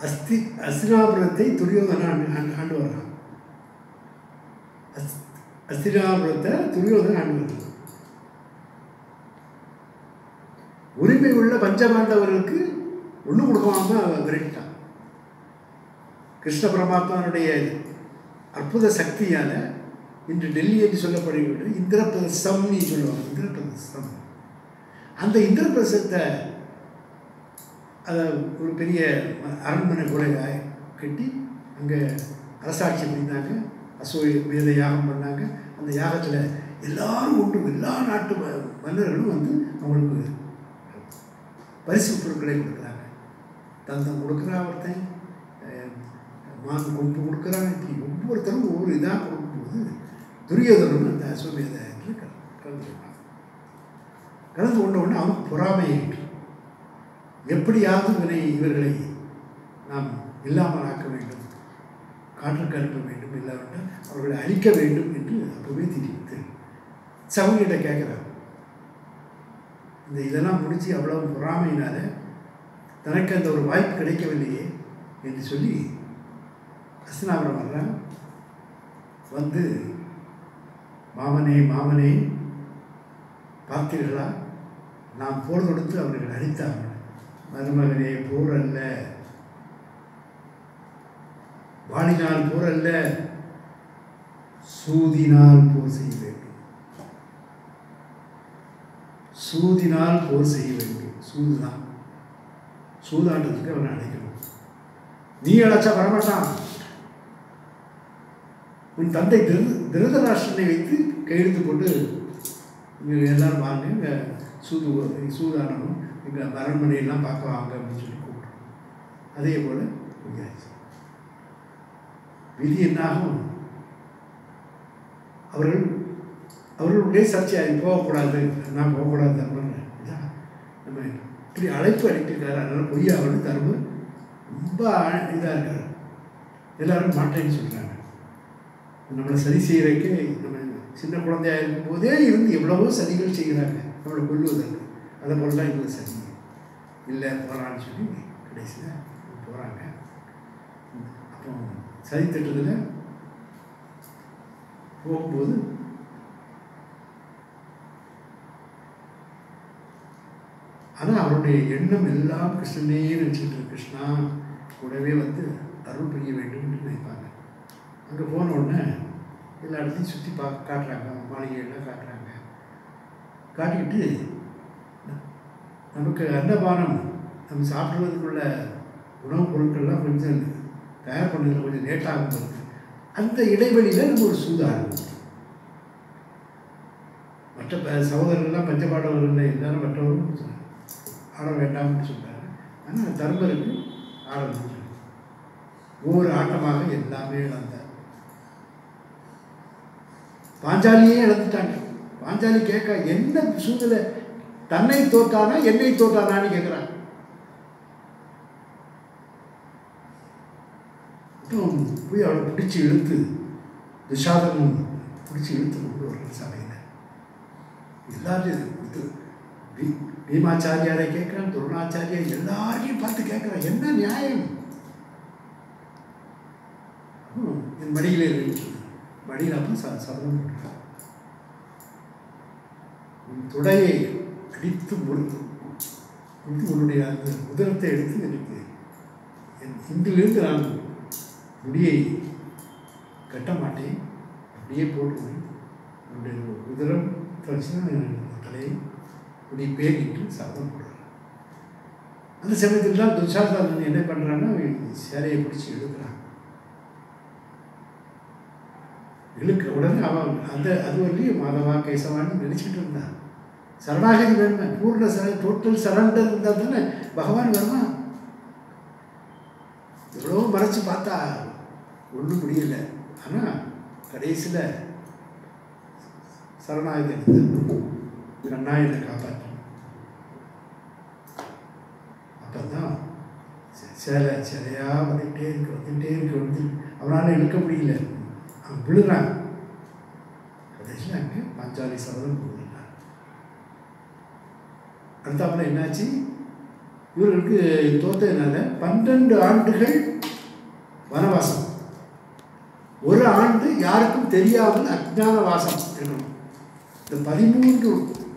அஸ்தி அஸ்தினாபுரத்தை துரியோதன ஆண்டு ஆண்டு ஆண்டு வர்றான் அஸ் அஸ்தினாபுரத்தை துரியோதன ஆண்டு வர்றான் உரிமை உள்ள பஞ்சபாண்டவர்களுக்கு ஒன்றும் கொடுக்காம விரட்டான் கிருஷ்ண பரமாத்மானுடைய அற்புத சக்தியால் இன்று டெல்லி என்று சொல்லப்படுகிறது இந்திரபிரதம் நீ சொல்லுவாங்க இந்திரபிரதம் அந்த இந்திரபிரதத்தை அதை ஒரு பெரிய அரண்மனை கூட கட்டி அங்கே அரசாட்சி பண்ணியிருந்தாங்க அசோக வேத யாகம் பண்ணாங்க அந்த யாகத்தில் எல்லாரும் ஒன்று எல்லா நாட்டு ம- மன்னர்களும் வந்து அவங்களுக்கு பரிசு பொருட்களை கொடுக்குறாங்க தந்தம் கொடுக்குறான் ஒருத்தன் அஹ், மான் கொம்பு கொடுக்குறான் இப்படி ஒவ்வொருத்தரும் ஒவ்வொரு இதாக கொடுக்கும்போது துரியோதனன் அந்த அஸ்வமேத இதில் கலந்து கொண்டான் கலந்து கொண்ட உடனே அவனுக்கு பொறாமையிட்டு எப்படியாவது இவனை இவர்களை நாம் இல்லாமல் ஆக்க வேண்டும் காற்றுக்கு அனுப்ப வேண்டும் இல்லாவிட்டால் அவர்களை அழிக்க வேண்டும் என்று அப்பவே திரிவித்து சவுங்கிட்ட கேட்குறான் இந்த இதெல்லாம் முடிச்சு அவ்வளவு பொறாமையினால தனக்கு அந்த ஒரு வாய்ப்பு கிடைக்கவில்லையே என்று சொல்லி அஸ்தினாபுரம் வர்றான் வந்து மாமனே மாமனே பார்த்தீர்களா நாம் போர் தொடுத்து அவர்கள் அழித்தார்கள் மருமகனே போர் அல்ல வாளினால் போர் அல்ல சூதினால் போர் செய்ய வேண்டும் சூதினால் போர் செய்ய வேண்டும் சூதுதான் சூதாட்டத்துக்கு அவனை அழைக்கணும் நீ அழைச்சா வரமாட்டான் உன் தந்தை திரு திருதராஷ்டிரனை வைத்து கையெழுத்து போட்டு இங்கே எல்லாரும் வாங்க இங்கே சூது சூதாடணும் எங்கள் அரண்மனையெல்லாம் பார்க்க வாங்க அப்படின்னு சொல்லி கூப்பிட்டோம் அதே போல் முடியாச்சு விதி என்னாகும் அவர்கள் அவர்களுடைய சர்ச்சையாகி போகக்கூடாது நான் போகக்கூடாது தர்மம் இதான் நம்ம இப்படி அழைப்பு அளிட்டிருக்காரு அதனால் பொய்யா அவரு தர்மம் ரொம்ப இதாக இருக்காரு எல்லாரும் மாட்டேன்னு சொல்கிறாங்க நம்மளை சரி செய்கிறதுக்கு நம்ம சின்ன குழந்தையா இருக்கும்போதே இருந்து எவ்வளவோ சதிகள் செய்கிறாங்க நம்மளை கொல்லுவதற்கு அதை போல தான் இவங்க சதி இல்லை போகிறான்னு சொல்லி கடைசியில் போகிறாங்க அப்போ சதி திட்டத்தில் போகும்போது ஆனால் அவருடைய எண்ணம் எல்லாம் கிருஷ்ணனே நினச்சிட்டு இருக்கு. கிருஷ்ணா கூடவே வந்து அருள் புரிய வேண்டும் என்று நினைப்பாங்க அங்கே போன உடனே எல்லா இடத்தையும் சுற்றி பா காட்டுறாங்க மாளிகையெல்லாம் காட்டுறாங்க காட்டிக்கிட்டு நமக்கு அன்னபானம் நம்ம சாப்பிடுவதற்குள்ள உணவுப் பொருட்கள்லாம் கொஞ்சம் தயார் பண்ணதில் கொஞ்சம் லேட்டாகும் போது அந்த இடைவெளியில் நம்ம ஒரு சூதாடும் மற்ற ப- சகோதரர்கள்லாம் பஞ்சபாடவர்கள் எல்லாரும் மற்றவரும் ஆட வேண்டாம்னு சொல்றாங்க ஆனால் தர்மருக்கு ஆடணும்னு சொல்றாங்க ஒவ்வொரு ஆட்டமாக எல்லாமே இழந்தார் பாஞ்சாலியே இழந்துட்டாங்க பாஞ்சாலி கேட்க என்ன சூழ்நிலை தன்னை தோற்றானா என்னை தோற்றானான்னு கேட்குறான் அப்புறம் போய் அவளை பிடிச்சி இழுத்து துஷாதனும் பிடிச்சி இழுத்து கொண்டு வர்ற சபையில் எல்லாரும் கொடுத்து பீ- பீமாச்சாரியாரை கேட்குறான் துரோணாச்சாரியார் எல்லாரையும் பார்த்து கேட்குறான் என்ன நியாயம் அப்புறம் என் மடியில் இருக்கு மடியில் அப்போ ச சபதம் போட்டுறான் உன் துடையை அடித்து முறித்து முறித்து உன்னுடைய அந்த உதரத்தை எடுத்து எனக்கு என் இன்றிலிருந்து நான் முடியை கட்ட மாட்டேன் அப்படியே போட்டுருவேன் உன்னுடைய உதரம் தரிசனம் என் தலையை முடி பேரிட்டு சபதம் போடுறான் அந்த சமயத்தில் தான் துஷாசனன் என்ன பண்ணுறான்னா சேலையை பிடிச்சி இழுக்கிறான் இழுக்கிற உடனே அவன் அந்த அது வரலையும் மாதவா கேசவான்னு நினச்சிட்டு இருந்தான் சரணாகதி வேணுமே பூர்ண சர டோட்டல் சரண்டர் இருந்தால் தானே பகவான் வருவான் எவ்வளோ மறைச்சு பார்த்தா ஒன்றும் முடியல ஆனால் கடைசியில் சரணாகதி எடுத்து கண்ணா என்னை காப்பாற்று அப்போ தான் சேலை சேலையாக வந்துக்கிட்டே இருக்கு வந்துக்கிட்டே இருக்கு வந்து அவனால் இழுக்க முடியல அவன் விழுறான் கடைசியில் அங்கே பாஞ்சாலி சபதம் போடுறான் அடுத்தாப்புல என்னாச்சு இவர்களுக்கு தோத்ததுனால பன்னெண்டு ஆண்டுகள் வனவாசம் ஒரு ஆண்டு யாருக்கும் தெரியாமல் அஜ்ஞான வாசம் இருக்கணும் இந்த பதிமூன்று